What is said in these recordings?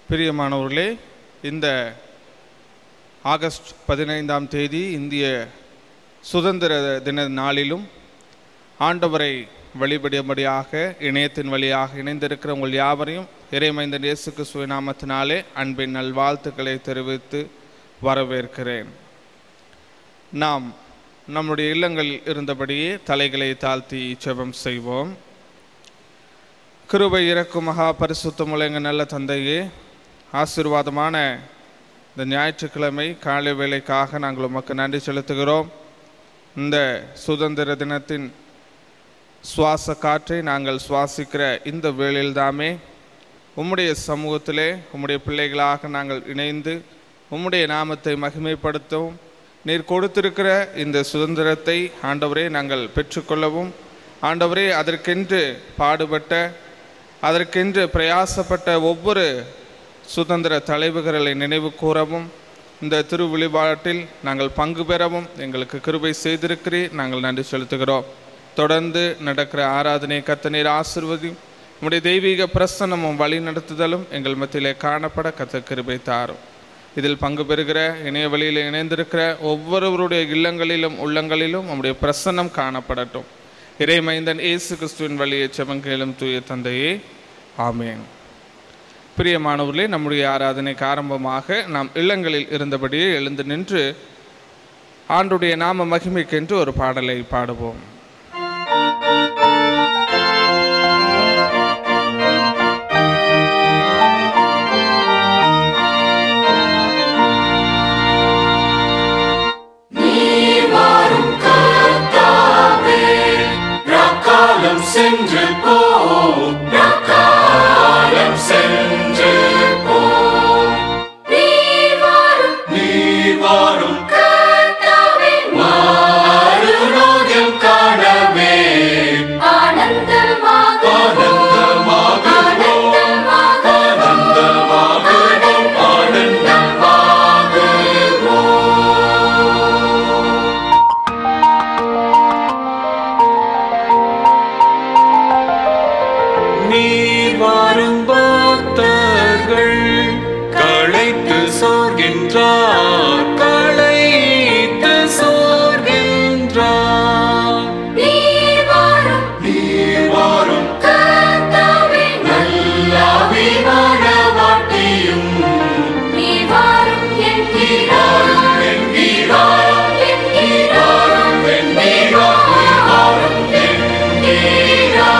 பிரியமானவர்களே இந்த ஆகஸ்ட் பதினைந்தாம் தேதி இந்திய சுதந்திர தின நாளிலும் ஆண்டவரை வழிபடும்படியாக இணையத்தின் வழியாக இணைந்திருக்கிற உங்கள் யாவரையும் இறைமைந்தன் இயேசு கிறிஸ்துவின் நாமத்தினாலே அன்பின் நல்வாழ்த்துக்களை தெரிவித்து வரவேற்கிறேன் நாம் நம்முடைய இல்லங்களில் இருந்தபடியே தலைகளை தாழ்த்தி செபம் செய்வோம் கிருபை இறக்கும் மகா பரிசுத்தமுள்ள எங்கள் நல்ல தந்தையே ஆசீர்வாதமான இந்த ஞாயிற்றுக்கிழமை காலை வேலைக்காக நாங்கள் உமக்கு நன்றி செலுத்துகிறோம் இந்த சுதந்திர தினத்தின் சுவாச காற்றை நாங்கள் சுவாசிக்கிற இந்த வேளையில்தாமே உம்முடைய சமூகத்திலே உம்முடைய பிள்ளைகளாக நாங்கள் இணைந்து உம்முடைய நாமத்தை மகிமைப்படுத்தவும் நீர் கொடுத்திருக்கிற இந்த சுதந்திரத்தை ஆண்டவரே நாங்கள் பெற்றுக்கொள்ளவும் ஆண்டவரே அதற்கென்று பாடுபட்ட அதற்கென்று பிரயாசப்பட்ட ஒவ்வொரு சுதந்திர தலைவர்களை நினைவு கூறவும் இந்த திருவிழிபாட்டில் நாங்கள் பங்கு பெறவும் எங்களுக்கு கிருபை செய்திருக்கிறீர் நாங்கள் நன்றி செலுத்துகிறோம் தொடர்ந்து நடக்கிற ஆராதனை கத்தநீர் ஆசிர்வதியும் உம்முடைய தெய்வீக பிரசன்னமும் வழி நடத்துதலும் எங்கள் மத்தியிலே காணப்பட கத்த கிருபை தாரும் இதில் பங்கு பெறுகிற இணைய வழியில் இணைந்திருக்கிற ஒவ்வொருவருடைய இல்லங்களிலும் உள்ளங்களிலும் உம்முடைய பிரசன்னம் காணப்படட்டும் இறைமைந்தன் இயேசு கிறிஸ்துவின் வழியை செவங்கேலும் தூய தந்தையே ஆமேன் பிரியமானவர்களே நம்முடைய ஆராதனைக்கு ஆரம்பமாக நாம் இல்லங்களில் இருந்தபடியே எழுந்து நின்று ஆண்டுடைய நாம மகிமைக்கென்று ஒரு பாடலை பாடுவோம் காலம் சென்று போ காலம் சென்று போ நீர் வாரும் நீர் வாரும் கர்த்தாவே மறுநோயம் காணவே ஆனந்தமாக ஆனந்தமாக ஆனந்தமாக ஆனந்தமாகுவோம் ஆனந்தமாகுவோம் நீர் வாரும் பக்தர்கள் களைத்து சோர்கின்றார் களைத்து சோர்கின்றார் நீர் வாரும் நீர் வாரும் கர்த்தாவே நல்லாவிமான வாட்டியும் நீர் வாரும் என்கிறார் என்கிறார் என்கிறார் என்கிறார் வாரும் என்கிறார்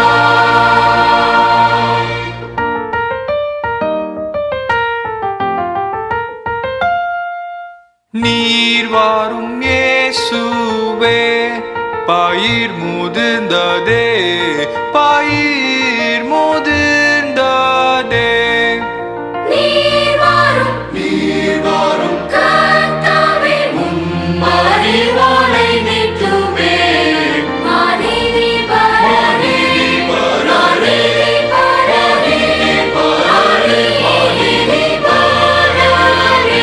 நீர் வாரும் இயேசுவே பயிர் முதிர்ந்ததே பயிர் முதிர்ந்ததே நீர் வாரும் நீர் வாரும் கர்த்தாவே மறிவோலை நீட்டுமே மாநிதி பரணி மாநிதி பரணி மாநிதி பரணி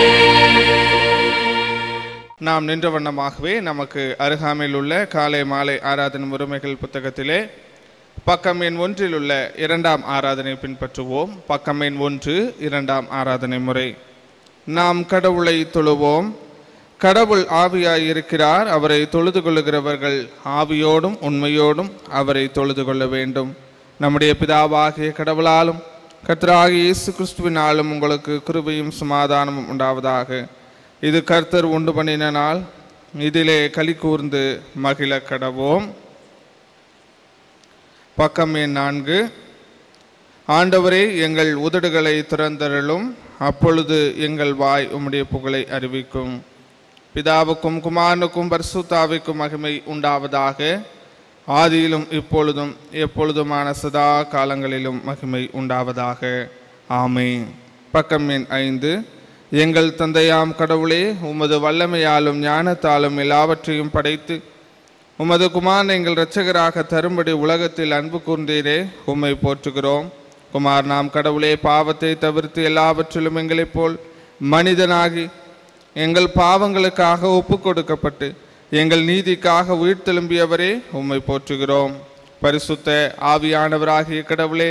நாம் நின்ற வண்ணமாகவே நமக்கு அருகாமையில் உள்ள காலை மாலை ஆராதனை முறைமைகள் புத்தகத்திலே பக்கம் எண் ஒன்றில் உள்ள இரண்டாம் ஆராதனை பின்பற்றுவோம் பக்கம் எண் ஒன்று இரண்டாம் ஆராதனை முறை நாம் கடவுளை தொழுவோம் கடவுள் ஆவியாய் இருக்கிறார் அவரை தொழுது கொள்ளுகிறவர்கள் ஆவியோடும் உண்மையோடும் அவரை தொழுது கொள்ள வேண்டும் நம்முடைய பிதாவாகிய கடவுளாலும் கர்த்தராகிய இயேசு கிறிஸ்துவினாலும் உங்களுக்கு கிருபையும் சமாதானமும் உண்டாவதாக இது கர்த்தர் உண்டு பண்ணின நாள் இதிலே களி கூர்ந்து மகிழ கடவோம் பக்கம் எண் நான்கு ஆண்டவரே எங்கள் உதடுகளை திறந்தருளும் அப்பொழுது எங்கள் வாய் உம்முடைய புகழை அறிவிக்கும் பிதாவுக்கும் குமாரனுக்கும் பரிசுத்தாவிக்கும் மகிமை உண்டாவதாக ஆதியிலும் இப்பொழுதும் எப்பொழுதுமான சதா காலங்களிலும் மகிமை உண்டாவதாக ஆமென் பக்கம் எண் ஐந்து எங்கள் தந்தையாம் கடவுளே உமது வல்லமையாலும் ஞானத்தாலும் எல்லாவற்றையும் படைத்து உமது குமாரன் எங்கள் இரட்சகராக தரும்படி உலகத்தில் அன்பு கூர்ந்தீரே உம்மை போற்றுகிறோம் குமார் நாம் கடவுளே பாவத்தை தவிர்த்து எல்லாவற்றிலும் எங்களைப் போல் மனிதனாகி எங்கள் பாவங்களுக்காக ஒப்பு கொடுக்கப்பட்டு எங்கள் நீதிக்காக உயிர்த்தெழும்பியவரே உம்மை போற்றுகிறோம் பரிசுத்த ஆவியானவராகிய கடவுளே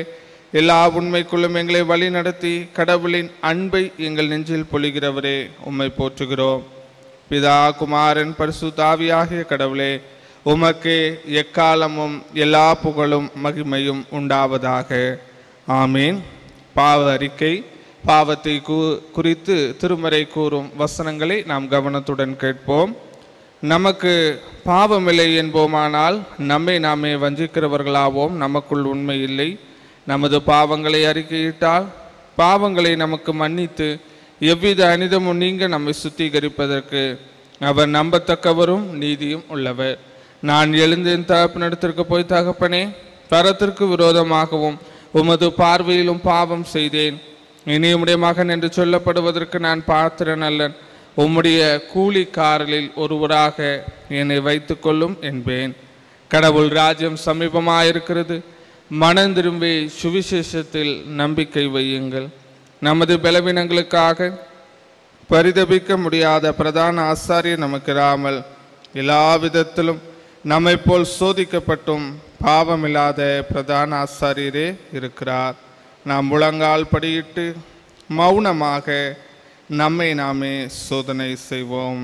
எல்லா உண்மைக்குள்ளும் எங்களை வழி நடத்தி கடவுளின் அன்பை எங்கள் நெஞ்சில் பொழிகிறவரே உம்மை போற்றுகிறோம் பிதா குமாரன் பரிசுத்தாவியாகிய கடவுளே உமக்கு எக்காலமும் எல்லா புகழும் மகிமையும் உண்டாவதாக ஆமீன் பாவ அறிக்கை பாவத்தை கு- குறித்து திருமறை கூறும் வசனங்களை நாம் கவனத்துடன் கேட்போம் நமக்கு பாவமில்லை என்போமானால் நம்மை நாமே வஞ்சிக்கிறவர்களாவோம் நமக்குள் உண்மை இல்லை நமது பாவங்களை அறிக்கையிட்டால் பாவங்களை நமக்கு மன்னித்து எவ்வித அனிதமும் நீங்க நம்மை சுத்திகரிப்பதற்கு அவர் நம்பத்தக்கவரும் நீதியும் உள்ளவர் நான் எழுந்து என் தகப்பனிடத்திற்கு போய் தகப்பனே தரத்திற்கு விரோதமாகவும் உமது பார்வையிலும் பாவம் செய்தேன் இனி உம்முடைய மகன் என்று சொல்லப்படுவதற்கு நான் பாத்திரன் அல்லன் உம்முடைய கூலிக்காரலில் ஒருவராக என்னை வைத்துக்கொள்ளும் என்பேன் கடவுள் ராஜ்யம் சமீபமாயிருக்கிறது மனம் திரும்பி சுவிசேஷத்தில் நம்பிக்கை வையுங்கள் நமது பலவீனங்களுக்காக பரிதபிக்க முடியாத பிரதான ஆசாரியர் நமக்கு இராமல் எல்லா விதத்திலும் நம்மை போல் சோதிக்கப்பட்டும் பாவமில்லாத பிரதான ஆசாரியரே இருக்கிறார் நாம் முழங்கால் படியிட்டு மௌனமாக நம்மை நாமே சோதனை செய்வோம்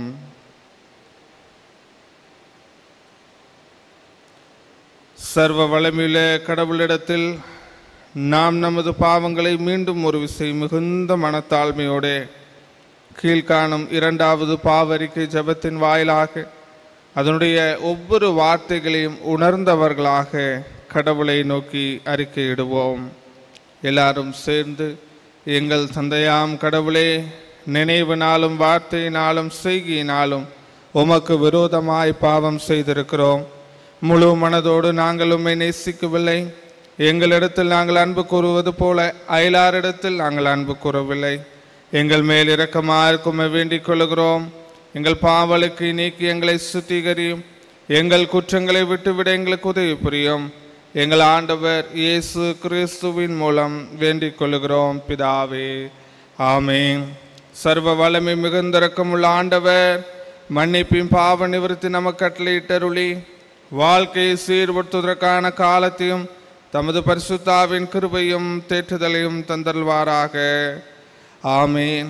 சர்வ வளமியுள்ள கடவுளிடத்தில் நாம் நமது பாவங்களை மீண்டும் ஒரு விசை மிகுந்த மனத்தாழ்மையோடு கீழ்காணும் இரண்டாவது பாவரிக்கை ஜெபத்தின் வாயிலாக அதனுடைய ஒவ்வொரு வார்த்தைகளையும் உணர்ந்தவர்களாக கடவுளை நோக்கி அறிக்கையிடுவோம் எல்லாரும் சேர்ந்து எங்கள் தந்தையாம் கடவுளே நினைவினாலும் வார்த்தையினாலும் செய்கையினாலும் உமக்கு விரோதமாய் பாவம் செய்திருக்கிறோம் முழு மனதோடு நாங்கள் உம்மை நேசிக்கவில்லை எங்களிடத்தில் நாங்கள் அன்பு கூறுவது போல அயலாரிடத்தில் நாங்கள் அன்பு கூறவில்லை எங்கள் மேல் இரக்கமாக வேண்டிக் கொள்கிறோம் எங்கள் பாவலுக்கு நீக்கி எங்களை சுத்திகரியும் எங்கள் குற்றங்களை விட்டுவிட எங்களுக்கு உதவி புரியும் எங்கள் ஆண்டவர் இயேசு கிறிஸ்துவின் மூலம் வேண்டிக் கொள்கிறோம் பிதாவே ஆமென் சர்வ வல்லமை மிகுந்த இரக்கமுள்ள ஆண்டவர் மன்னிப்பின் பாவ நிவர்த்தி நமக்கு கட்டளையிட்டருளி வாழ்க்கையை சீர்படுத்துவதற்கான காலத்தையும் தமது பரிசுத்தாவின் கிருபையும் தேற்றுதலையும் தந்தல்வாராக ஆமீன்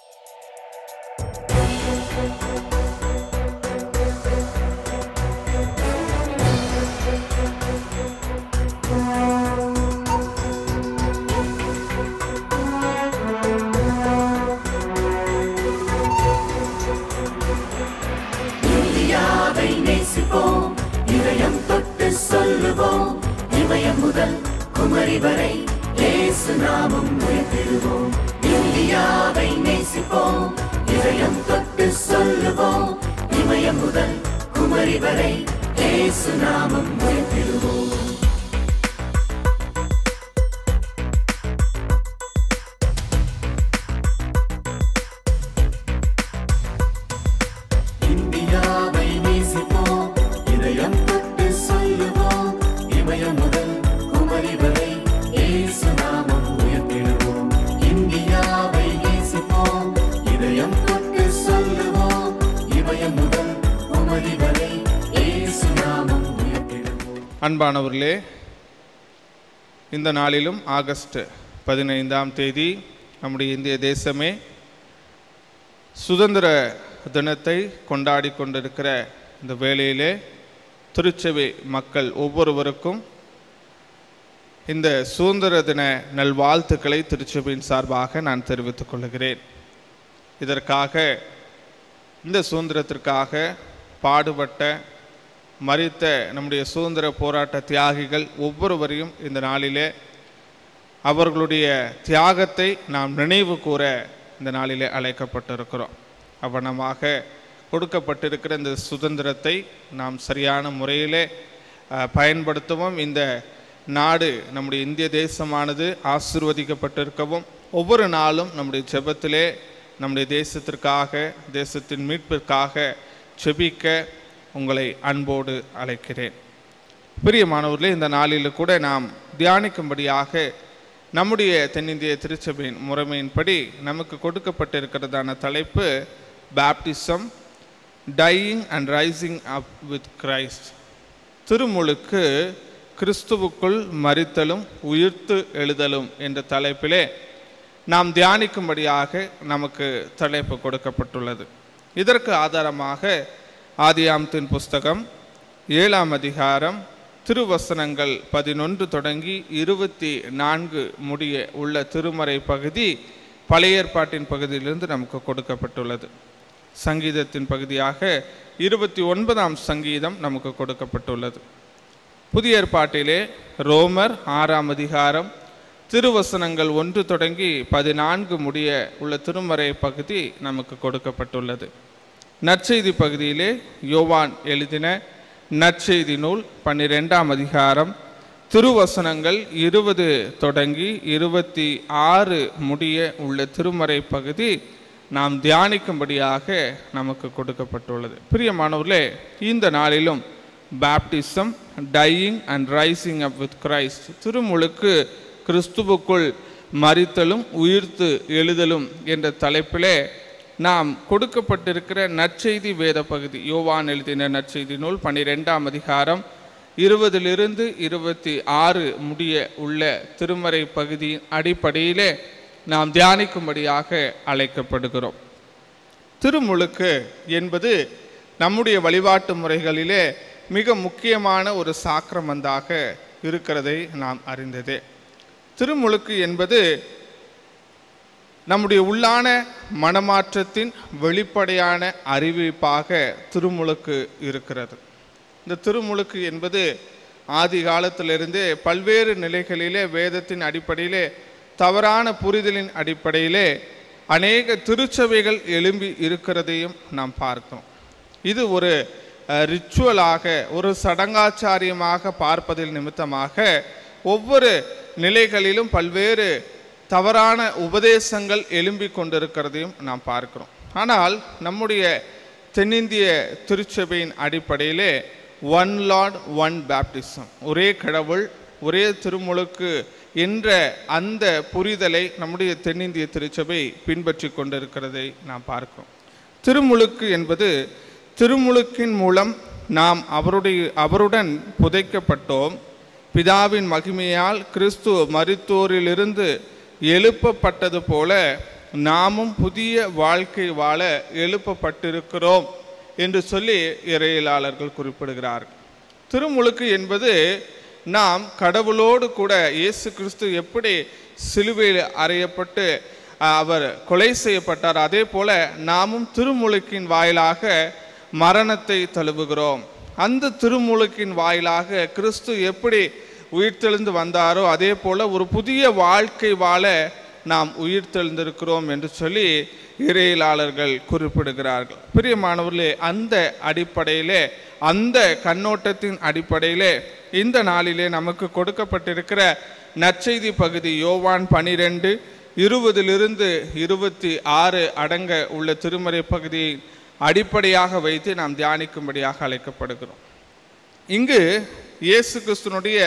இந்தியாவை நேசிப்போம் இதயம் தொட்டு சொல்லுவோம் இமயம் முதல் குமரி வரை இயேசு நாமம் உயர்த்திடுவோம் இந்தியாவை நேசிப்போம் இதயம் தொட்டு சொல்லுவோம் இமயம் முதல் குமரி வரை இயேசு நாமம் உயர்த்திடுவோம் இந்தியாவை நேசிப்போம் இதயம் தொட்டு சொல்லுவோம் இமயம் முதல் குமரி வரை இயேசு நாமம் உயர்த்திடுவோம் இந்தியாவை நேசிப்போம் இதயம் தொட்டு சொல்லுவோம் இமயம் முதல் குமரி வரை இயேசு நாமம் உயர்த்திடுவோம் அன்பானவர்களே இந்த நாளிலும் ஆகஸ்ட் பதினைந்தாம் தேதி நம்முடைய இந்திய தேசமே சுதந்திர தினத்தை கொண்டாடி கொண்டிருக்கிற இந்த வேளையிலே திருச்சபை மக்கள் ஒவ்வொருவருக்கும் இந்த சுதந்திர தின நல்வாழ்த்துக்களை திருச்சபையின் சார்பாக நான் தெரிவித்துக் கொள்கிறேன் இதற்காக இந்த சுதந்திரத்திற்காக பாடுபட்ட மறித்த நம்முடைய சுதந்திர போராட்ட தியாகிகள் ஒவ்வொருவரையும் இந்த நாளிலே அவர்களுடைய தியாகத்தை நாம் நினைவு கூற இந்த நாளிலே அழைக்கப்பட்டிருக்கிறோம் அவ்வனமாக கொடுக்கப்பட்டிருக்கிற இந்த சுதந்திரத்தை நாம் சரியான முறையிலே அஹ், பயன்படுத்தவும் இந்த நாடு நம்முடைய இந்திய தேசமானது ஆசிர்வதிக்கப்பட்டிருக்கவும் ஒவ்வொரு நாளும் நம்முடைய ஜெபத்திலே நம்முடைய தேசத்திற்காக தேசத்தின் மீட்பிற்காக செபிக்க உங்களை அன்போடு அழைக்கிறேன் பிரியமானவர்களே இந்த நாளில் கூட நாம் தியானிக்கும்படியாக நம்முடைய தென்னிந்திய திருச்சபையின் முறைமையின்படி நமக்கு கொடுக்கப்பட்டிருக்கிறதான தலைப்பு baptism dying and rising up with Christ திருமுழுக்கு கிறிஸ்துவுக்குள் மரித்தலும் உயிர்த்து எழுதலும் என்ற தலைப்பிலே நாம் தியானிக்கும்படியாக நமக்கு தலைப்பு கொடுக்கப்பட்டுள்ளது இதற்கு ஆதாரமாக ஆதியாமத்தின் புஸ்தகம் ஏழாம் அதிகாரம் திருவசனங்கள் பதினொன்று தொடங்கி இருபத்தி நான்கு முடிய உள்ள திருமறை பகுதி பழைய ஏற்பாட்டின் பகுதியிலிருந்து நமக்கு கொடுக்கப்பட்டுள்ளது சங்கீதத்தின் பகுதியாக இருபத்தி ஒன்பதாம் சங்கீதம் நமக்கு கொடுக்கப்பட்டுள்ளது புதிய ஏற்பாட்டிலே ரோமர் ஆறாம் அதிகாரம் திருவசனங்கள் ஒன்று தொடங்கி பதினான்கு முடிய உள்ள திருமறை பகுதி நமக்கு கொடுக்கப்பட்டுள்ளது நற்செய்தி பகுதியிலே யோவான் எழுதின நற்செய்தி நூல் பன்னிரெண்டாம் அதிகாரம் திருவசனங்கள் இருபது தொடங்கி இருபத்தி ஆறு முடிய உள்ள திருமறை பகுதி நாம் தியானிக்கும்படியாக நமக்கு கொடுக்கப்பட்டுள்ளது பிரியமானவர்களே இந்த நாளிலும் baptism dying and rising up with Christ திருமுழுக்கு கிறிஸ்துவுக்குள் மரித்தலும் உயிர்த்து எழுதலும் என்ற தலைப்பிலே நாம் கொடுக்கப்பட்டிருக்கிற நற்செய்தி வேத பகுதி யோவான் எழுதின நற்செய்தி நூல் பன்னிரெண்டாம் அதிகாரம் இருபதிலிருந்து இருபத்தி ஆறு முடிய உள்ள திருமறை பகுதியின் அடிப்படையிலே நாம் தியானிக்கும்படியாக அழைக்கப்படுகிறோம் திருமுழுக்கு என்பது நம்முடைய வழிபாட்டு முறைகளிலே மிக முக்கியமான ஒரு சாக்கிரமந்தாக இருக்கிறதை நாம் அறிந்ததே திருமுழுக்கு என்பது நம்முடைய உள்ளான மனமாற்றத்தின் வெளிப்படையான அறிவிப்பாக திருமுழுக்கு இருக்கிறது இந்த திருமுழுக்கு என்பது ஆதி காலத்திலிருந்தே பல்வேறு நிலைகளிலே வேதத்தின் அடிப்படையிலே தவறான புரிதலின் அடிப்படையிலே அநேக திருச்சபைகள் எழும்பி இருக்கிறதையும் நாம் பார்க்கிறோம் இது ஒரு ரிச்சுவலாக ஒரு சடங்காச்சாரியமாக பார்ப்பதில் நிமித்தமாக ஒவ்வொரு நிலைகளிலும் பல்வேறு தவறான உபதேசங்கள் எழும்பிக் கொண்டிருக்கிறதையும் நாம் பார்க்கிறோம் ஆனால் நம்முடைய தென்னிந்திய திருச்சபையின் அடிப்படையிலே ஒன் லார்ட் ஒன் பேப்டிசம் ஒரே கடவுள் ஒரே திருமுழுக்கு என்ற அந்த புரிதலை நம்முடைய தென்னிந்திய திருச்சபை பின்பற்றி கொண்டிருக்கிறதை நாம் பார்க்கிறோம் திருமுழுக்கு என்பது திருமுழுக்கின் மூலம் நாம் அவருடைய அவருடன் புதைக்கப்பட்டோம் பிதாவின் மகிமையால் கிறிஸ்து மருத்துவரிலிருந்து எழுப்பப்பட்டது போல நாமும் புதிய வாழ்க்கை வாழ எழுப்பப்பட்டிருக்கிறோம் என்று சொல்லி இறையியலாளர்கள் குறிப்பிடுகிறார்கள் திருமுழுக்கு என்பது நாம் கடவுளோடு கூட இயேசு கிறிஸ்து எப்படி சிலுவையில் அறையப்பட்டு அவர் கொலை செய்யப்பட்டார் அதே போல நாமும் திருமுழுக்கின் வாயிலாக மரணத்தை தழுவுகிறோம் அந்த திருமுழுக்கின் வாயிலாக கிறிஸ்து எப்படி உயிர்த்தெழுந்து வந்தாரோ அதே போல ஒரு புதிய வாழ்க்கை வாழ நாம் உயிர்த்தெழுந்திருக்கிறோம் என்று சொல்லி இறையியலாளர்கள் குறிப்பிடுகிறார்கள் பிரியமானவர்களே அந்த அடிப்படையிலே அந்த கண்ணோட்டத்தின் அடிப்படையிலே இந்த நாளிலே நமக்கு கொடுக்கப்பட்டிருக்கிற நற்செய்தி பகுதி யோவான் பனிரெண்டு இருபதிலிருந்து இருபத்தி ஆறு அடங்க உள்ள திருமறை பகுதியை அடிப்படையாக வைத்து நாம் தியானிக்கும்படியாக அழைக்கப்படுகிறோம் இங்கு இயேசு கிறிஸ்துனுடைய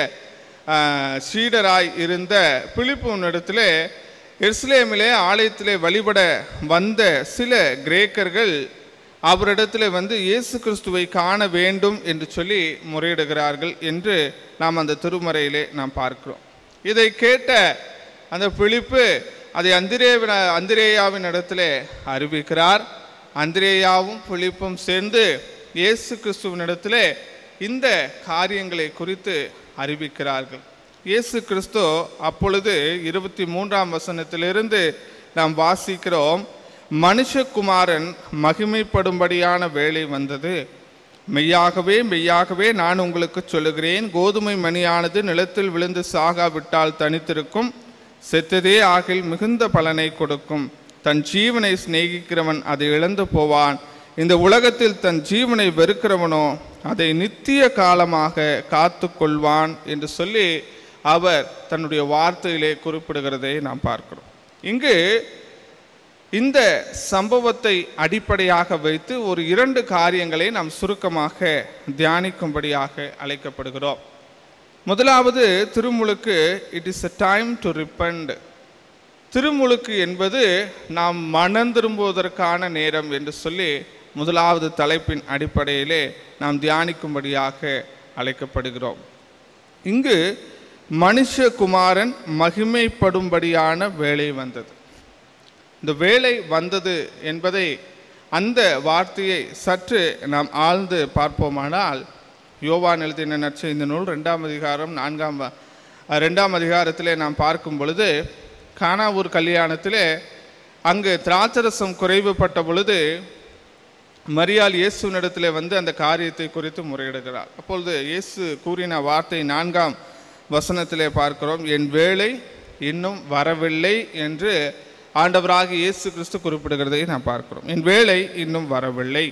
சீடராய் இருந்த பிலிப்புனிடத்திலே எருசலேமிலே ஆலயத்திலே வழிபட வந்த சில கிரேக்கர்கள் அவரிடத்தில் வந்து இயேசு கிறிஸ்துவை காண வேண்டும் என்று சொல்லி முறையிடுகிறார்கள் என்று நாம் அந்த திருமறையிலே நாம் பார்க்கிறோம் இதை கேட்ட அந்த பிலிப்பு அதை அந்திரேவின அந்திரேயாவின் இடத்துல அறிவிக்கிறார் அந்திரேயாவும் பிலிப்பும் சேர்ந்து இயேசு கிறிஸ்துவின் இடத்துல இந்த காரியங்களை குறித்து அறிவிக்கிறார்கள் இயேசு கிறிஸ்து அப்பொழுது இருபத்தி மூன்றாம் வசனத்திலிருந்து நாம் வாசிக்கிறோம் மனுஷகுமாரன் மகிமைப்படும்படியான வேலை வந்தது மெய்யாகவே மெய்யாகவே நான் உங்களுக்கு சொல்லுகிறேன் கோதுமை மணியானது நிலத்தில் விழுந்து சாகாவிட்டால் தனித்திருக்கும் செத்ததே ஆகில் மிகுந்த பலனை கொடுக்கும் தன் ஜீவனை சிநேகிக்கிறவன் அதை இழந்து போவான் இந்த உலகத்தில் தன் ஜீவனை வெறுக்கிறவனோ அதை நித்திய காலமாக காத்து கொள்வான் என்று சொல்லி அவர் தன்னுடைய வார்த்தையிலே குறிப்பிடுகிறதை நாம் பார்க்கிறோம் இங்கு இந்த சம்பவத்தை அடிப்படையாக வைத்து ஒரு இரண்டு காரியங்களை நாம் சுருக்கமாக தியானிக்கும்படியாக அழைக்கப்படுகிறோம் முதலாவது திருமுழுக்கு it is a time to repent திருமுழுக்கு என்பது நாம் மனம் திரும்புவதற்கான நேரம் என்று சொல்லி முதலாவது தலைப்பின் அடிப்படையிலே நாம் தியானிக்கும்படியாக அழைக்கப்படுகிறோம் இங்கு மனுஷகுமாரன் மகிமைப்படும்படியான வேலை வந்தது இந்த வேலை வந்தது என்பதை அந்த வார்த்தையை சற்று நாம் ஆழ்ந்து பார்ப்போமானால் யோவான் எழுதின நற்செய்தி நூல் ரெண்டாம் அதிகாரம் நான்காம் வ- அஹ், ரெண்டாம் அதிகாரத்திலே நாம் பார்க்கும் பொழுது கானாவூர் கல்யாணத்திலே அங்கு திராட்சரசம் குறைவுபட்ட பொழுது மரியாள் இயேசுவினிடத்திலே வந்து அந்த காரியத்தை குறித்து முறையிடுகிறார் அப்பொழுது இயேசு கூறின வார்த்தை நான்காம் வசனத்திலே பார்க்கிறோம் என் வேலை இன்னும் வரவில்லை என்று ஆண்டவராக இயேசு கிறிஸ்து குறிப்பிடுகிறதை நாம் பார்க்கிறோம் என் வேலை இன்னும் வரவில்லை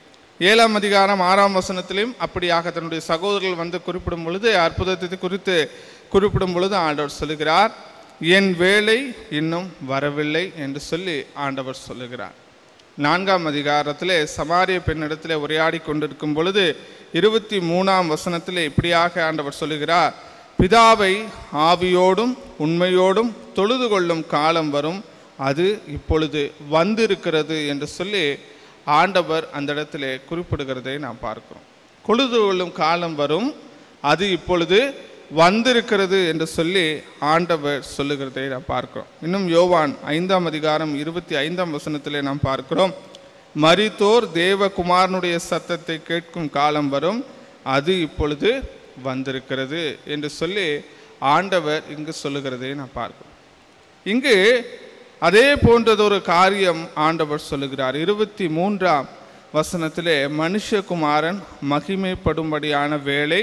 ஏழாம் அதிகாரம் ஆறாம் வசனத்திலும் அப்படியாக தன்னுடைய சகோதரர்கள் வந்து குறிப்பிடும் பொழுது அற்புதத்தை குறித்து குறிப்பிடும் பொழுது ஆண்டவர் சொல்லுகிறார் என் வேலை இன்னும் வரவில்லை என்று சொல்லி ஆண்டவர் சொல்லுகிறார் நான்காம் அதிகாரத்திலே சமாரிய பெண்ணிடத்திலே உரையாடி கொண்டிருக்கும் பொழுது இருபத்தி மூணாம் வசனத்திலே இப்படியாக ஆண்டவர் சொல்லுகிறார் பிதாவை ஆவியோடும் உண்மையோடும் தொழுது கொள்ளும் காலம் வரும் அது இப்பொழுது வந்திருக்கிறது என்று சொல்லி ஆண்டவர் அந்த இடத்திலே குறிப்பிடுகிறதை நாம் பார்க்கிறோம் கொழுது கொள்ளும் காலம் வரும் அது இப்பொழுது வந்திருக்கிறது என்று சொல்லி ஆண்டவர் சொல்லுகிறதை நாம் பார்க்கிறோம் இன்னும் யோவான் ஐந்தாம் அதிகாரம் இருபத்தி ஐந்தாம் வசனத்திலே நாம் பார்க்கிறோம் மரித்தோர் தேவகுமாரனுடைய சத்தத்தை கேட்கும் காலம் வரும் அது இப்பொழுது வந்திருக்கிறது என்று சொல்லி ஆண்டவர் இங்கு சொல்லுகிறதை நான் பார்க்கிறோம் இங்கு அதே போன்றதொரு காரியம் ஆண்டவர் சொல்லுகிறார் இருபத்தி மூன்றாம் வசனத்திலே மனுஷகுமாரன் மகிமைப்படும்படியான வேலை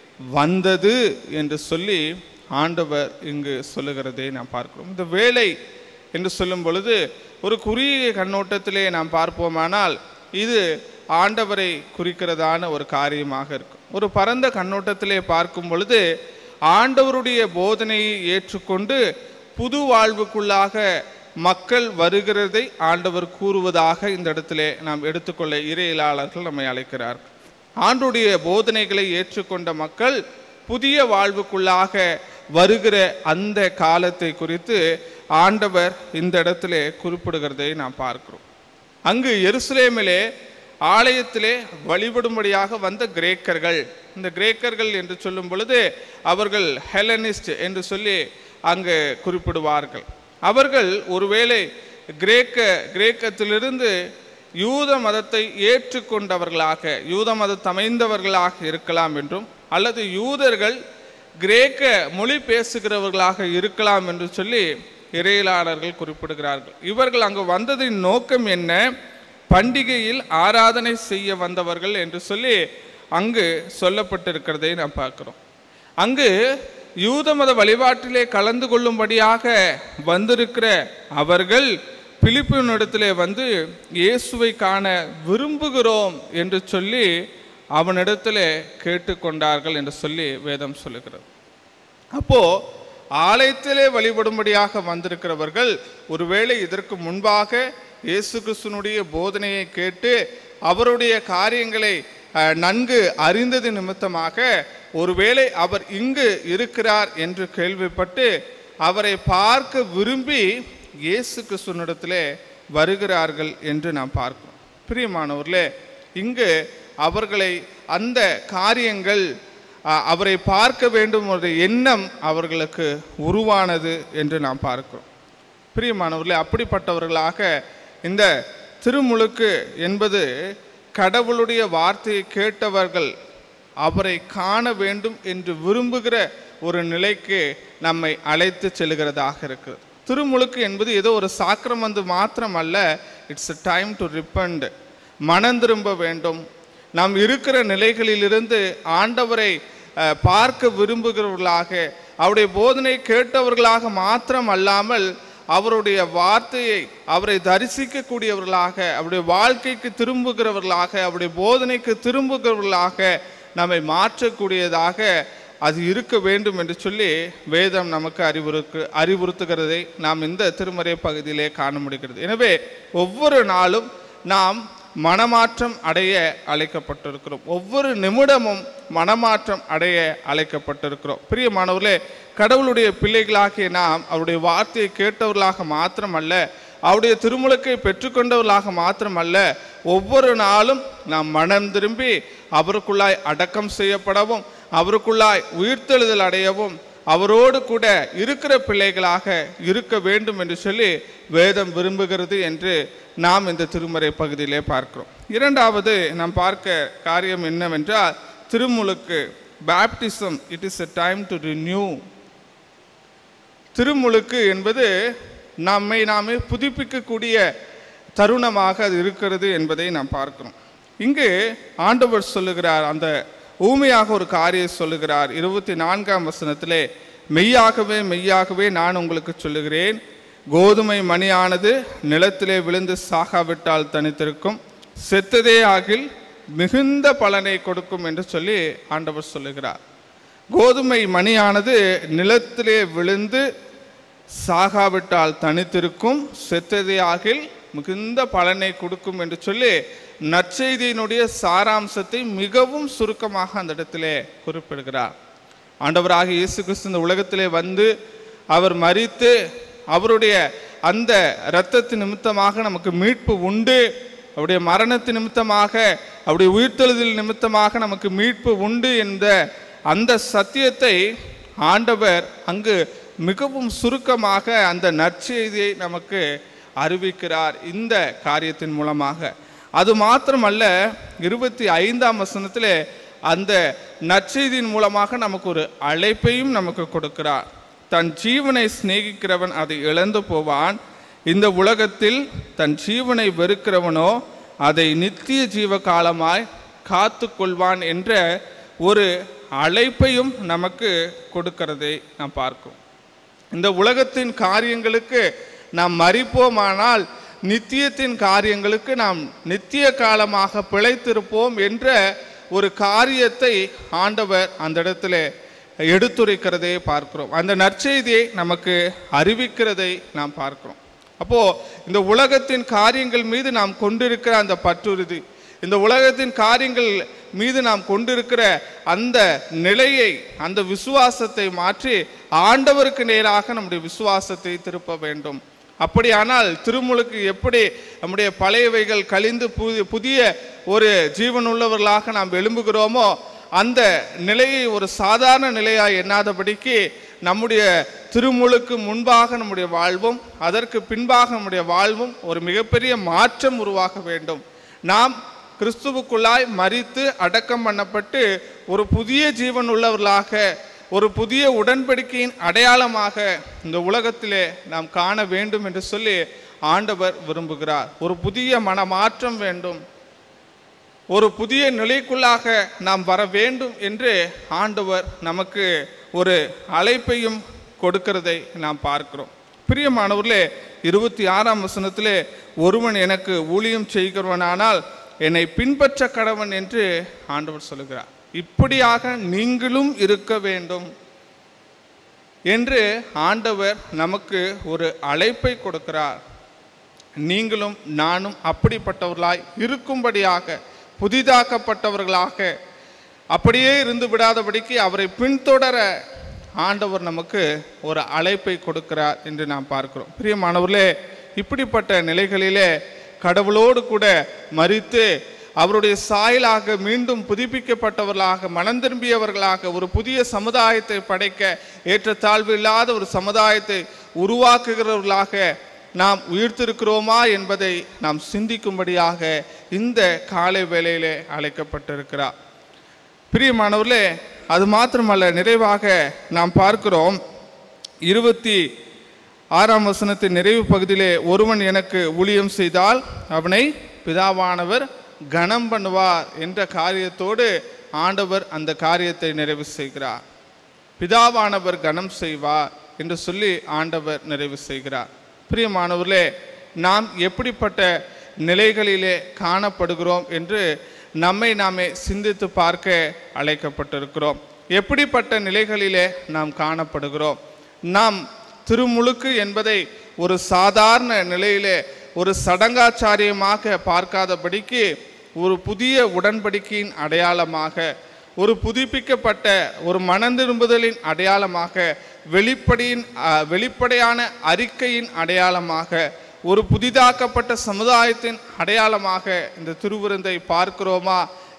வந்தது என்று சொல்லி ஆண்டவர் இங்கு சொல்லுகிறதை நாம் பார்க்கிறோம் இந்த வேலை என்று சொல்லும் பொழுது ஒரு குறுகிய கண்ணோட்டத்திலே நாம் பார்ப்போமானால் இது ஆண்டவரை குறிக்கிறதான ஒரு காரியமாக இருக்கும் ஒரு பரந்த கண்ணோட்டத்திலே பார்க்கும் பொழுது ஆண்டவருடைய போதனையை ஏற்றுக்கொண்டு புது வாழ்வுக்குள்ளாக மக்கள் வருகிறதை ஆண்டவர் கூறுவதாக இந்த இடத்திலே நாம் எடுத்துக்கொள்ள இறையிலாளர்கள் நம்மை அழைக்கிறார் ஆண்டுடைய போதனைகளை ஏற்றுக்கொண்ட மக்கள் புதிய வாழ்வுக்குள்ளாக வருகிற அந்த காலத்தை குறித்து ஆண்டவர் இந்த இடத்திலே குறிப்பிடுகிறதை நாம் பார்க்கிறோம் அங்கு எருசலேமிலே ஆலயத்திலே வழிபடும்படியாக வந்த கிரேக்கர்கள் இந்த கிரேக்கர்கள் என்று சொல்லும் பொழுது அவர்கள் ஹெலனிஸ்ட் என்று சொல்லி அங்கு குறிப்பிடுவார்கள் அவர்கள் ஒருவேளை கிரேக்க கிரேக்கத்திலிருந்து யூத மதத்தை ஏற்றுக்கொண்டவர்களாக யூத மதத்தை அமைந்தவர்களாக இருக்கலாம் என்றும் அல்லது யூதர்கள் கிரேக்க மொழி பேசுகிறவர்களாக இருக்கலாம் என்று சொல்லி இறையிலாளர்கள் குறிப்பிடுகிறார்கள் இவர்கள் அங்கு வந்ததின் நோக்கம் என்ன பண்டிகையில் ஆராதனை செய்ய வந்தவர்கள் என்று சொல்லி அங்கு சொல்லப்பட்டிருக்கிறதை நாம் பார்க்கிறோம் அங்கு யூத மத வழிபாட்டிலே கலந்து கொள்ளும்படியாக வந்திருக்கிற அவர்கள் பிலிப்பினிடத்திலே வந்து இயேசுவை காண விரும்புகிறோம் என்று சொல்லி அவனிடத்திலே கேட்டுக்கொண்டார்கள் என்று சொல்லி வேதம் சொல்லுகிறது அப்போ ஆலயத்திலே வழிபடும்படியாக வந்திருக்கிறவர்கள் ஒருவேளை இதற்கு முன்பாக இயேசு கிறிஸ்துனுடைய போதனையை கேட்டு அவருடைய காரியங்களை அஹ், நன்கு அறிந்தது நிமித்தமாக ஒருவேளை அவர் இங்கு இருக்கிறார் என்று கேள்விப்பட்டு அவரை பார்க்க விரும்பி இயேசு கிறிஸ்துவனிடத்திலே வருகிறார்கள் என்று நாம் பார்க்கிறோம் பிரியமானவர்களே இங்கு அவர்களை அந்த காரியங்கள் அஹ், அவரை பார்க்க வேண்டும் ஒரு எண்ணம் அவர்களுக்கு உருவானது என்று நாம் பார்க்கிறோம் பிரியமானவர்களே அப்படிப்பட்டவர்களாக இந்த திருமுழுக்கு என்பது கடவுளுடைய வார்த்தையை கேட்டவர்கள் அவரை காண வேண்டும் என்று விரும்புகிற ஒரு நிலைக்கு நம்மை அழைத்து செல்கிறதாக இருக்குது திருமுழுக்கு என்பது ஏதோ ஒரு சாக்கிரமந்து மாத்திரம் அல்ல it's a time to repent மனம் திரும்ப வேண்டும் நாம் இருக்கிற நிலைகளிலிருந்து ஆண்டவரை அஹ், பார்க்க விரும்புகிறவர்களாக அவருடைய போதனை கேட்டவர்களாக மாத்திரம் அல்லாமல் அவருடைய வார்த்தையை அவரை தரிசிக்கக்கூடியவர்களாக அவருடைய வாழ்க்கைக்கு திரும்புகிறவர்களாக அவருடைய போதனைக்கு திரும்புகிறவர்களாக நம்மை மாற்றக்கூடியதாக அது இருக்க வேண்டும் என்று சொல்லி வேதம் நமக்கு அறிவுறுக்கு அறிவுறுத்துகிறதை நாம் இந்த திருமறை பகுதியிலே காண முடிகிறது எனவே ஒவ்வொரு நாளும் நாம் மனமாற்றம் அடைய அழைக்கப்பட்டிருக்கிறோம் ஒவ்வொரு நிமிடமும் மனமாற்றம் அடைய அழைக்கப்பட்டிருக்கிறோம் பிரியமானவர்களே கடவுளுடைய பிள்ளைகளாகிய நாம் அவருடைய வார்த்தையை கேட்டவர்களாக மாத்திரமல்ல அவருடைய திருமுழுக்கை பெற்றுக்கொண்டவர்களாக மாத்திரமல்ல ஒவ்வொரு நாளும் நாம் மனம் திரும்பி அவருக்குள்ளாய் அடக்கம் செய்யப்படவும் அவருக்குள்ளாய் உயிர்த்தெழுதல் அடையவும் அவரோடு கூட இருக்கிற பிள்ளைகளாக இருக்க வேண்டும் என்று சொல்லி வேதம் விரும்புகிறது என்று நாம் இந்த திருமறை பகுதியிலே பார்க்கிறோம் இரண்டாவது நாம் பார்க்க காரியம் என்னவென்றால் திருமுழுக்கு baptism it is a time to renew திருமுழுக்கு என்பது நம்மை நாமே புதுப்பிக்கக்கூடிய தருணமாக அது இருக்கிறது என்பதை நாம் பார்க்கிறோம் இங்கு ஆண்டவர் சொல்லுகிறார் அந்த ஊமையாக ஒரு காரியம் சொல்லுகிறார் இருபத்தி நான்காம் வசனத்திலே மெய்யாகவே மெய்யாகவே நான் உங்களுக்கு சொல்லுகிறேன் கோதுமை மணியானது நிலத்திலே விழுந்து சாகாவிட்டால் தனித்திருக்கும் செத்ததே ஆகில் மிகுந்த பலனை கொடுக்கும் என்று சொல்லி ஆண்டவர் சொல்லுகிறார் கோதுமை மணியானது நிலத்திலே விழுந்து சாகாவிட்டால் தனித்திருக்கும் செத்ததே ஆகில் மிகுந்த பலனை கொடுக்கும் என்று சொல்லி நற்செய்தியினுடைய சாராம்சத்தை மிகவும் சுருக்கமாக அந்த இடத்திலே குறிப்பிடுகிறார் ஆண்டவராக இயேசு கிறிஸ்து இந்த உலகத்திலே வந்து அவர் மரித்து அவருடைய அந்த இரத்தத்து நிமித்தமாக நமக்கு மீட்பு உண்டு அவருடைய மரணத்து நிமித்தமாக அவருடைய உயிர்த்தெழுதல் நிமித்தமாக நமக்கு மீட்பு உண்டு என்ற அந்த சத்தியத்தை ஆண்டவர் அங்கு மிகவும் சுருக்கமாக அந்த நற்செய்தியை நமக்கு அறிவிக்கிறார் இந்த காரியத்தின் மூலமாக அது மாத்திரமல்ல இருபத்தி ஐந்தாம் வசனத்திலே அந்த நற்செய்தியின் மூலமாக நமக்கு ஒரு அழைப்பையும் நமக்கு கொடுக்கிறார் தன் ஜீவனை சிநேகிக்கிறவன் அதை இழந்து போவான் இந்த உலகத்தில் தன் ஜீவனை வெறுக்கிறவனோ அதை நித்திய ஜீவ காலமாய் காத்து கொள்வான் என்ற ஒரு அழைப்பையும் நமக்கு கொடுக்கிறதை நாம் பார்க்கிறோம் இந்த உலகத்தின் காரியங்களுக்கு நாம் மறிப்போமானால் நித்தியத்தின் காரியங்களுக்கு நாம் நித்திய காலமாக பிழைத்திருப்போம் என்ற ஒரு காரியத்தை ஆண்டவர் அந்த இடத்துல எடுத்துரைக்கிறதை பார்க்கிறோம் அந்த நற்செய்தியை நமக்கு அறிவிக்கிறதை நாம் பார்க்கிறோம் அப்போ இந்த உலகத்தின் காரியங்கள் மீது நாம் கொண்டிருக்கிற அந்த பற்றுறுதி இந்த உலகத்தின் காரியங்கள் மீது நாம் கொண்டிருக்கிற அந்த நிலையை அந்த விசுவாசத்தை மாற்றி ஆண்டவருக்கு நேராக நம்முடைய விசுவாசத்தை திருப்ப வேண்டும் அப்படியானால் திருமுழுக்கு எப்படி நம்முடைய பழையவைகள் கழிந்து புதிய புதிய ஒரு ஜீவனுள்ளவர்களாக நாம் எழும்புகிறோமோ அந்த நிலையை ஒரு சாதாரண நிலையாய் எண்ணாதபடிக்கு நம்முடைய திருமுழுக்கு முன்பாக நம்முடைய வாழ்வும் அதற்கு பின்பாக நம்முடைய வாழ்வும் ஒரு மிகப்பெரிய மாற்றம் உருவாக வேண்டும் நாம் கிறிஸ்துவுக்குள்ளாய் மரித்து அடக்கம் பண்ணப்பட்டு ஒரு புதிய ஜீவன் உள்ளவர்களாக ஒரு புதிய உடன்படிக்கையின் அடையாளமாக இந்த உலகத்திலே நாம் காண வேண்டும் என்று சொல்லி ஆண்டவர் விரும்புகிறார் ஒரு புதிய மனமாற்றம் வேண்டும் ஒரு புதிய நிலைக்குள்ளாக நாம் வர வேண்டும் என்று ஆண்டவர் நமக்கு ஒரு அழைப்பையும் கொடுக்கிறதை நாம் பார்க்கிறோம் பிரியமானவர்களே இருபத்தி ஆறாம் வசனத்திலே ஒருவன் எனக்கு ஊழியம் செய்கிறவனானால் என்னை பின்பற்ற கடவன் என்று ஆண்டவர் சொல்லுகிறார் இப்படியாக நீங்களும் இருக்க வேண்டும் என்று ஆண்டவர் நமக்கு ஒரு அழைப்பை கொடுக்கிறார் நீங்களும் நானும் அப்படிப்பட்டவர்களாய் இருக்கும்படியாக புதிதாக்கப்பட்டவர்களாக அப்படியே இருந்து விடாதபடிக்கு அவரை பின்தொடர ஆண்டவர் நமக்கு ஒரு அழைப்பை கொடுக்கிறார் என்று நாம் பார்க்கிறோம் பிரியமானவர்களே இப்படிப்பட்ட நிலைகளிலே கடவுளோடு கூட மறித்து அவருடைய சாயலாக மீண்டும் புதுப்பிக்கப்பட்டவர்களாக மனம் திரும்பியவர்களாக ஒரு புதிய சமுதாயத்தை படைக்க ஏற்றத்தாழ்வு இல்லாத ஒரு சமுதாயத்தை உருவாக்குகிறவர்களாக நாம் உயிர்த்திருக்கிறோமா என்பதை நாம் சிந்திக்கும்படியாக இந்த காலை வேளையிலே அழைக்கப்பட்டிருக்கிறார் பிரியமானவர்களே அது மாத்திரமல்ல நிறைவாக நாம் பார்க்கிறோம் இருபத்தி ஆறாம் வசனத்தின் நிறைவு பகுதியிலே ஒருவன் எனக்கு ஊழியம் செய்தால் அவனை பிதாவானவர் கனம் பண்ணுவார் என்ற காரியத்தோடு ஆண்டவர் அந்த காரியத்தை நிறைவு செய்கிறார் பிதாவானவர் கனம் செய்வார் என்று சொல்லி ஆண்டவர் நிறைவு செய்கிறார் பிரியமானவர்களே நாம் எப்படிப்பட்ட நிலைகளிலே காணப்படுகிறோம் என்று நம்மை நாமே சிந்தித்து பார்க்க அழைக்கப்பட்டிருக்கிறோம் எப்படிப்பட்ட நிலைகளிலே நாம் காணப்படுகிறோம் நாம் திருமுழுக்கு என்பதை ஒரு சாதாரண நிலையிலே ஒரு சடங்காச்சாரியமாக பார்க்காதபடிக்கு ஒரு புதிய உடன்படிக்கையின் அடையாளமாக ஒரு புதுப்பிக்கப்பட்ட ஒரு மனந்திரும்புதலின் அடையாளமாக வெளிப்படையின் அஹ், வெளிப்படையான அறிக்கையின் அடையாளமாக ஒரு புதிதாக்கப்பட்ட சமுதாயத்தின் அடையாளமாக இந்த திருவிருந்தை பார்க்கிறோமா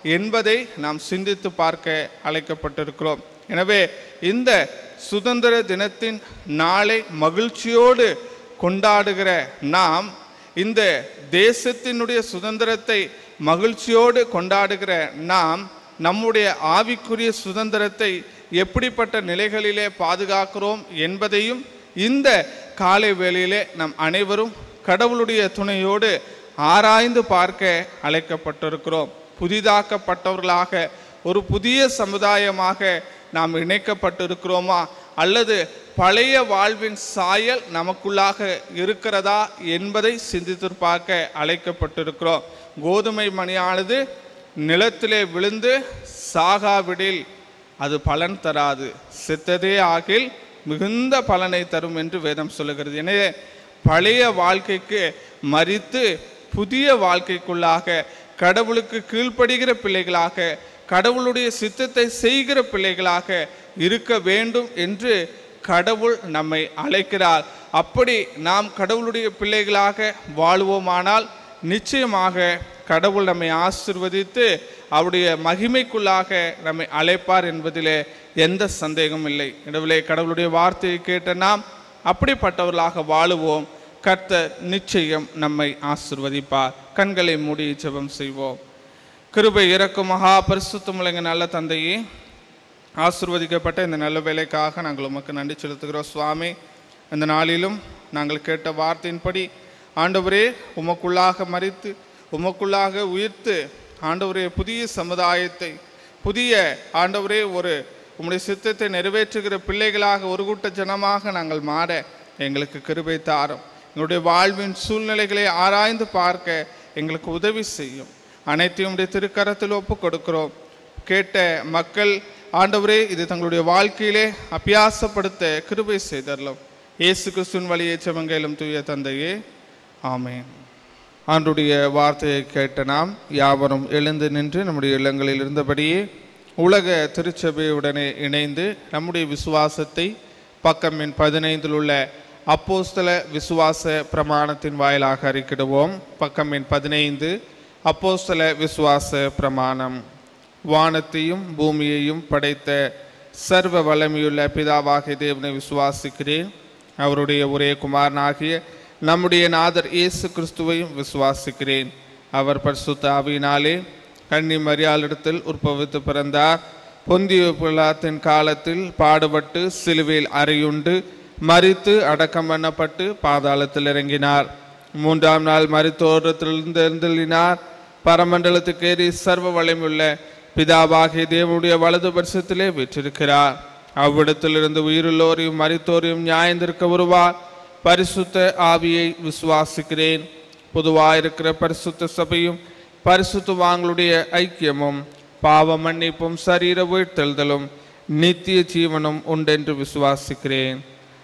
என்பதை நாம் சிந்தித்து பார்க்க அழைக்கப்பட்டிருக்கிறோம் எனவே இந்த சுதந்திர தினத்தின் நாளை மகிழ்ச்சியோடு கொண்டாடுகிற நாம் இந்த தேசத்தினுடைய சுதந்திரத்தை மகிழ்ச்சியோடு கொண்டாடுகிற நாம் நம்முடைய ஆவிக்குரிய சுதந்திரத்தை எப்படிப்பட்ட நிலைகளிலே பாதுகாக்கிறோம் என்பதையும் இந்த காலை வேளையிலே நம் அனைவரும் கடவுளுடைய துணையோடு ஆராய்ந்து பார்க்க அழைக்கப்பட்டிருக்கிறோம் புதிதாக்கப்பட்டவர்களாக ஒரு புதிய சமுதாயமாக நாம் இணைக்கப்பட்டிருக்கிறோமா அல்லது பழைய வாழ்வின் சாயல் நமக்குள்ளாக இருக்கிறதா என்பதை சிந்தித்து பார்க்க அழைக்கப்பட்டிருக்கிறோம் கோதுமை மணியானது நிலத்திலே விழுந்து சாகாவிடில் அது பலன் தராது செத்ததே ஆகில் மிகுந்த பலனை தரும் என்று வேதம் சொல்லுகிறது எனவே பழைய வாழ்க்கைக்கு மறித்து புதிய வாழ்க்கைக்குள்ளாக கடவுளுக்கு கீழ்ப்படுகிற பிள்ளைகளாக கடவுளுடைய சித்தத்தை செய்கிற பிள்ளைகளாக இருக்க வேண்டும் என்று கடவுள் நம்மை அழைக்கிறார் அப்படி நாம் கடவுளுடைய பிள்ளைகளாக வாழ்வோமானால் நிச்சயமாக கடவுள் நம்மை ஆசிர்வதித்து அவருடைய மகிமைக்குள்ளாக நம்மை அழைப்பார் என்பதிலே எந்த சந்தேகமும் இல்லை எனவே கடவுளுடைய வார்த்தையை கேட்ட நாம் அப்படிப்பட்டவர்களாக வாழுவோம் கர்த்தர் நிச்சயம் நம்மை ஆசிர்வதிப்பார் கண்களை மூடி ஜெபம் செய்வோம் கிருபை இறக்கும் மகா பரிசுத்தமுள்ளங்க நல்ல தந்தையே ஆசிர்வதிக்கப்பட்ட இந்த நல்ல வேலைக்காக நாங்கள் உமக்கு நன்றி செலுத்துகிறோம் சுவாமி இந்த நாளிலும் நாங்கள் கேட்ட வார்த்தையின்படி ஆண்டவரே உமக்குள்ளாக மறித்து உமக்குள்ளாக உயிர்த்து ஆண்டவரே புதிய சமுதாயத்தை புதிய ஆண்டவரே ஒரு உம்முடைய சித்தத்தை நிறைவேற்றுகிற பிள்ளைகளாக ஒரு கூட்ட ஜனமாக நாங்கள் மாற எங்களுக்கு கிருபை தாரும் எங்களுடைய வாழ்வின் சூழ்நிலைகளை ஆராய்ந்து பார்க்க எங்களுக்கு உதவி செய்யும் அனைத்தையும் உடைய திருக்கரத்தில் ஒப்பு கொடுக்கிறோம் கேட்ட மக்கள் ஆண்டவரே இது தங்களுடைய வாழ்க்கையிலே அபியாசப்படுத்த கிருபை செய்தரலாம் இயேசு கிறிஸ்துவின் வழியை செவங்கையிலும் தூய தந்தையே ஆமென் ஆண்டுடைய வார்த்தையை கேட்ட நாம் யாவரும் எழுந்து நின்று நம்முடைய இல்லங்களில் இருந்தபடியே உலக திருச்சபையுடனே இணைந்து நம்முடைய விசுவாசத்தை பக்கம் எண் பதினைந்தில் உள்ள அப்போஸ்தல விசுவாச பிரமாணத்தின் வாயிலாக அறிக்கிடுவோம் பக்கம் எண் பதினைந்து அப்போஸ்தல விசுவாச பிரமாணம் வானத்தையும் பூமியையும் படைத்த சர்வ வல்லமையுள்ள பிதாவாகிய தேவனை விசுவாசிக்கிறேன் அவருடைய ஒரே குமாரனாகிய நம்முடைய நாதர் இயேசு கிறிஸ்துவையும் விசுவாசிக்கிறேன் அவர் பரிசுத்த ஆவியினாலே கன்னி மரியாளிடத்தில் உற்பவித்து பிறந்தார் பொந்திய பிலாத்தின் காலத்தில் பாடுபட்டு சிலுவையில் அறையுண்டு மரித்து அடக்கம் பண்ணப்பட்டு பாதாளத்தில் இறங்கினார் மூன்றாம் நாள் மரித்தோரத்திலிருந்து எழுந்தள்ளினார் பரமண்டலத்துக்கு ஏறி சர்வ வளமுள்ள பிதாவாகிய தேவனுடைய வலது பரிசத்திலே விற்றிருக்கிறார் அவ்விடத்திலிருந்து உயிருள்ளோரையும் மரித்தோரையும் நியாயந்திருக்க வருவார் பரிசுத்த ஆவியை விசுவாசிக்கிறேன் பொதுவாயிருக்கிற பரிசுத்த சபையும் பரிசுத்தவாங்களுடைய ஐக்கியமும் பாவ மன்னிப்பும் சரீர வீழ்த்தெழுதலும் நித்திய ஜீவனும் உண்டென்று விசுவாசிக்கிறேன்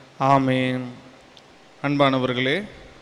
ஆமேன் அன்பானவர்களே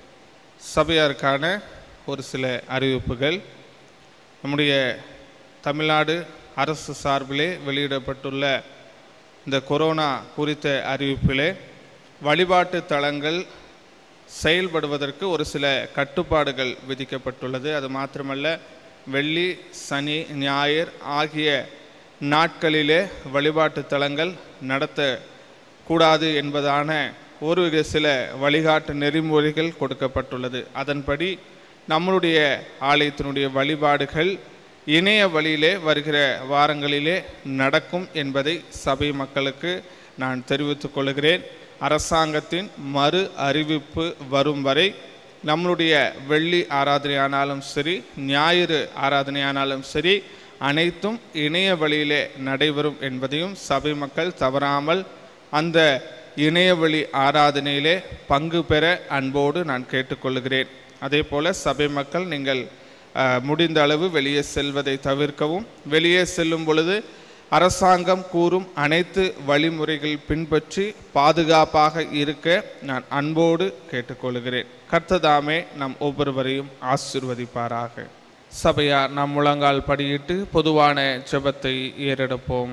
சபையாருக்கான ஒரு சில அறிவிப்புகள் நம்முடைய தமிழ்நாடு அரசு சார்பிலே வெளியிடப்பட்டுள்ள இந்த கொரோனா குறித்த அறிவிப்பிலே வழிபாட்டு தலங்கள் செயல்படுவதற்கு ஒரு சில கட்டுப்பாடுகள் விதிக்கப்பட்டுள்ளது அது மாத்திரமல்ல வெள்ளி சனி ஞாயிறு ஆகிய நாட்களிலே வழிபாட்டு தலங்கள் நடத்த கூடாது என்பதான ஒரு சில வழிகாட்டு நெறிமுறைகள் கொடுக்கப்பட்டுள்ளது அதன்படி நம்மளுடைய ஆலயத்தினுடைய வழிபாடுகள் இணைய வழியிலே வருகிற வாரங்களிலே நடக்கும் என்பதை சபை மக்களுக்கு நான் தெரிவித்துக் கொள்கிறேன் அரசாங்கத்தின் மறு அறிவிப்பு வரும் வரை நம்மளுடைய வெள்ளி ஆராதனையானாலும் சரி ஞாயிறு ஆராதனையானாலும் சரி அனைத்தும் இணைய வழியிலே நடைபெறும் என்பதையும் சபை மக்கள் தவறாமல் அந்த இணையவழி ஆராதனையிலே பங்கு பெற அன்போடு நான் கேட்டுக்கொள்கிறேன் அதே போல சபை மக்கள் நீங்கள் அஹ், முடிந்த அளவு வெளியே செல்வதை தவிர்க்கவும் வெளியே செல்லும் பொழுது அரசாங்கம் கூறும் அனைத்து வழிமுறைகள் பின்பற்றி பாதுகாப்பாக இருக்க நான் அன்போடு கேட்டுக்கொள்கிறேன் கர்த்ததாமே நம் ஒவ்வொருவரையும் ஆசிர்வதிப்பாராக சபையார் நாம் முழங்கால் படியிட்டு பொதுவான ஜெபத்தை ஏறெடுப்போம்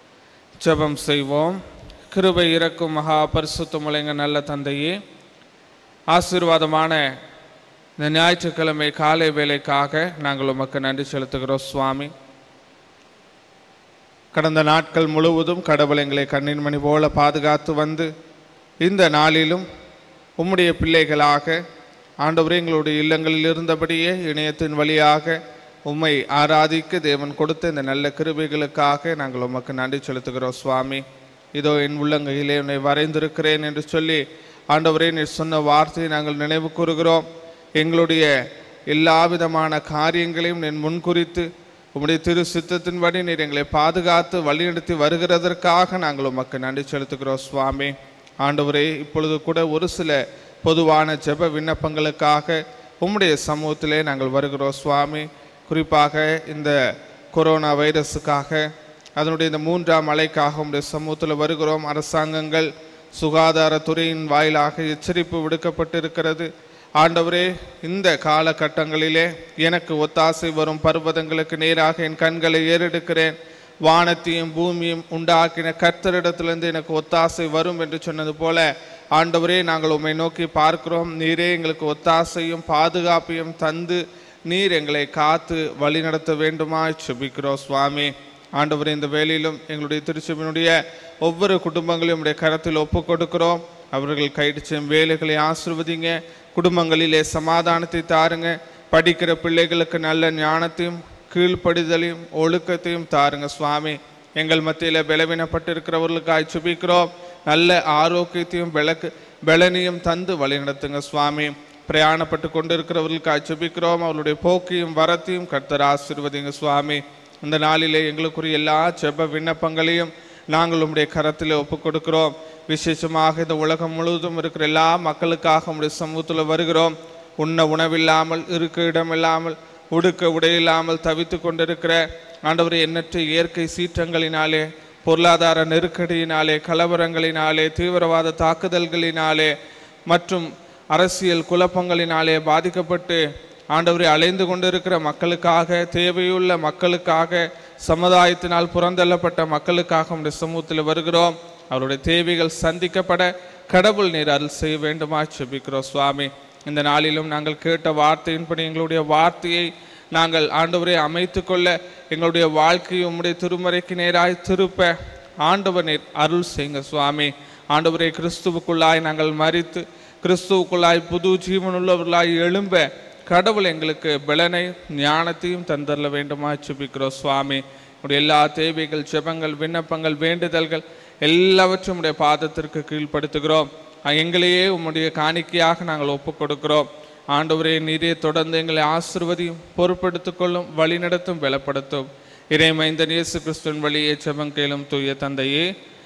ஜெபம் செய்வோம் கிருபை இறக்கும் மகா பரிசுத்தமுலைங்க நல்ல தந்தையே ஆசீர்வாதமான இந்த ஞாயிற்றுக்கிழமை காலை வேலைக்காக நாங்கள் உமக்கு நன்றி செலுத்துகிறோம் சுவாமி கடந்த நாட்கள் முழுவதும் கடவுள் எங்களை கண்ணின் மணி போல பாதுகாத்து வந்து இந்த நாளிலும் உம்முடைய பிள்ளைகளாக ஆண்டவரே எங்களுடைய இல்லங்களில் இருந்தபடியே இணையத்தின் வழியாக உம்மை ஆராதிக்க தேவன் கொடுத்த இந்த நல்ல கிருபைகளுக்காக நாங்கள் உமக்கு நன்றி செலுத்துகிறோம் சுவாமி இதோ என் உள்ளங்கையிலே உன்னை வரைந்திருக்கிறேன் என்று சொல்லி ஆண்டவரே நீ சொன்ன வார்த்தையை நாங்கள் நினைவு கூறுகிறோம் எங்களுடைய எல்லா விதமான காரியங்களையும் நீர் முன்குறித்து உம்முடைய திரு சித்தத்தின்படி நீர் எங்களை பாதுகாத்து வழிநடத்தி வருகிறதற்காக நாங்கள் உமக்கு நன்றி செலுத்துகிறோம் சுவாமி ஆண்டவரே இப்பொழுது கூட ஒரு சில பொதுவான ஜெப விண்ணப்பங்களுக்காக உம்முடைய சமூகத்திலே நாங்கள் வருகிறோம் சுவாமி குறிப்பாக இந்த கொரோனா வைரஸுக்காக அதனுடைய இந்த மூன்றாம் அலைக்காக உம்முடைய சமூகத்தில் வருகிறோம் அரசாங்கங்கள் சுகாதாரத்துறையின் வாயிலாக எச்சரிப்பு விடுக்கப்பட்டிருக்கிறது ஆண்டவரே இந்த காலகட்டங்களிலே எனக்கு ஒத்தாசை வரும் பர்வதங்களுக்கு நேராக என் கண்களை ஏறெடுக்கிறேன் வானத்தையும் பூமியும் உண்டாக்கின கர்த்தரிடத்திலிருந்து எனக்கு ஒத்தாசை வரும் என்று சொன்னது போல ஆண்டவரே நாங்கள் உம்மை நோக்கி பார்க்கிறோம் நீரே எங்களுக்கு ஒத்தாசையும் பாதுகாப்பையும் தந்து நீர் எங்களை காத்து வழி நடத்த வேண்டுமாய் சுபிக்கிறோம் சுவாமி ஆண்டவரே இந்த வேலையிலும் எங்களுடைய திருச்சபையினுடைய ஒவ்வொரு குடும்பங்களையும் உடைய கரத்தில் ஒப்பு கொடுக்கிறோம் அவர்கள் கைடு செய்யும் வேலைகளை ஆசிர்வதிங்க குடும்பங்களிலே சமாதானத்தை தாருங்க படிக்கிற பிள்ளைகளுக்கு நல்ல ஞானத்தையும் கீழ்ப்படிதலையும் ஒழுக்கத்தையும் தாருங்க சுவாமி எங்கள் மத்தியில் பலவீனப்பட்டிருக்கிறவர்களுக்காய் சுபிக்கிறோம் நல்ல ஆரோக்கியத்தையும் விளக்கு பலனையும் தந்து வழிநடத்துங்க சுவாமி பிரயாணப்பட்டு கொண்டிருக்கிறவர்களுக்காய் சுபிக்கிறோம் அவருடைய போக்கையும் வரத்தையும் கர்த்தர் ஆசீர்வதிங்க சுவாமி இந்த நாளிலே எங்களுக்குரிய எல்லா ஜெப விண்ணப்பங்களையும் நாங்கள் உம்முடைய கரத்தில் ஒப்புக் கொடுக்கிறோம் விசேஷமாக இந்த உலகம் முழுவதும் இருக்கிற எல்லா மக்களுக்காக உம்முடைய சமூகத்தில் வருகிறோம் உண்ண உணவில்லாமல் இருக்க இடமில்லாமல் உடுக்க உடையில்லாமல் தவித்து கொண்டிருக்கிற ஆண்டவரை எண்ணற்ற இயற்கை சீற்றங்களினாலே பொருளாதார நெருக்கடியினாலே கலவரங்களினாலே தீவிரவாத தாக்குதல்களினாலே மற்றும் அரசியல் குழப்பங்களினாலே பாதிக்கப்பட்டு ஆண்டவரை அலைந்து கொண்டிருக்கிற மக்களுக்காக தேவையுள்ள மக்களுக்காக சமுதாயத்தினால் புறந்தள்ளப்பட்ட மக்களுக்காக உடைய சமூகத்தில் வருகிறோம் அவருடைய தேவைகள் சந்திக்கப்பட கடவுள் நீர் அருள் செய்ய வேண்டுமா செபிக்கிறோம் சுவாமி இந்த நாளிலும் நாங்கள் கேட்ட வார்த்தையின்படி எங்களுடைய வார்த்தையை நாங்கள் ஆண்டவரை அமைத்து கொள்ள எங்களுடைய வாழ்க்கையை உம்முடைய திருமறைக்கு நேராய் திருப்ப ஆண்டவர் நீர் அருள் செய்யுங்க சுவாமி ஆண்டவரை கிறிஸ்துவுக்குள்ளாய் நாங்கள் மறித்து கிறிஸ்துவுக்குள்ளாய் புது ஜீவனுள்ளவர்களாய் எழும்ப கடவுள் எங்களுக்கு பலனை ஞானத்தையும் தந்தரல வேண்டுமா சுபிக்கிறோம் சுவாமி உடைய எல்லா தேவைகள் ஜெபங்கள் விண்ணப்பங்கள் வேண்டுதல்கள் எல்லாவற்றும் உடைய பாதத்திற்கு கீழ்ப்படுத்துகிறோம் அஹ் எங்களையே உம்முடைய காணிக்கையாக நாங்கள் ஒப்புக் கொடுக்கிறோம் ஆண்டவரே நீரே தொடர்ந்து எங்களை ஆசிர்வதியும் பொறுப்படுத்திக் கொள்ளும் வழிநடத்தும் பலப்படுத்தும் இறைமைந்தன் இயேசு கிறிஸ்துவின் வழியே செபங்கேலும் தூய தந்தையே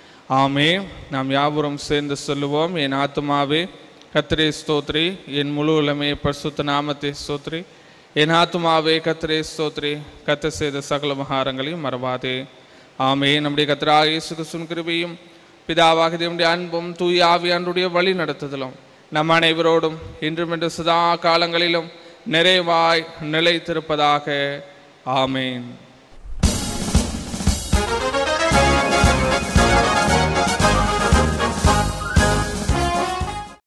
ஆமே நாம் யாவரும் சேர்ந்து சொல்லுவோம் என் ஆத்துமாவே கத்திரே ஸ்தோத்ரி என் முழு உலமே பரிசுத்த நாமத்தை ஸ்தோத்ரி என் ஆத்துமாவே கத்திரே ஸ்தோத்ரி கத்த செய்த சகல மகாரங்களையும் மறவாதே ஆமே நம்முடைய கத்திராக இயேசு கிறிஸ்துவின் கிருபையும் பிதாவாக தேவனுடைய அன்பும் தூய ஆவியாண்டுடைய வழி நடத்துதலும் நம் அனைவரோடும் இன்றும் இன்று சதா காலங்களிலும் நிறைவாய் நிலைத்திருப்பதாக ஆமேன்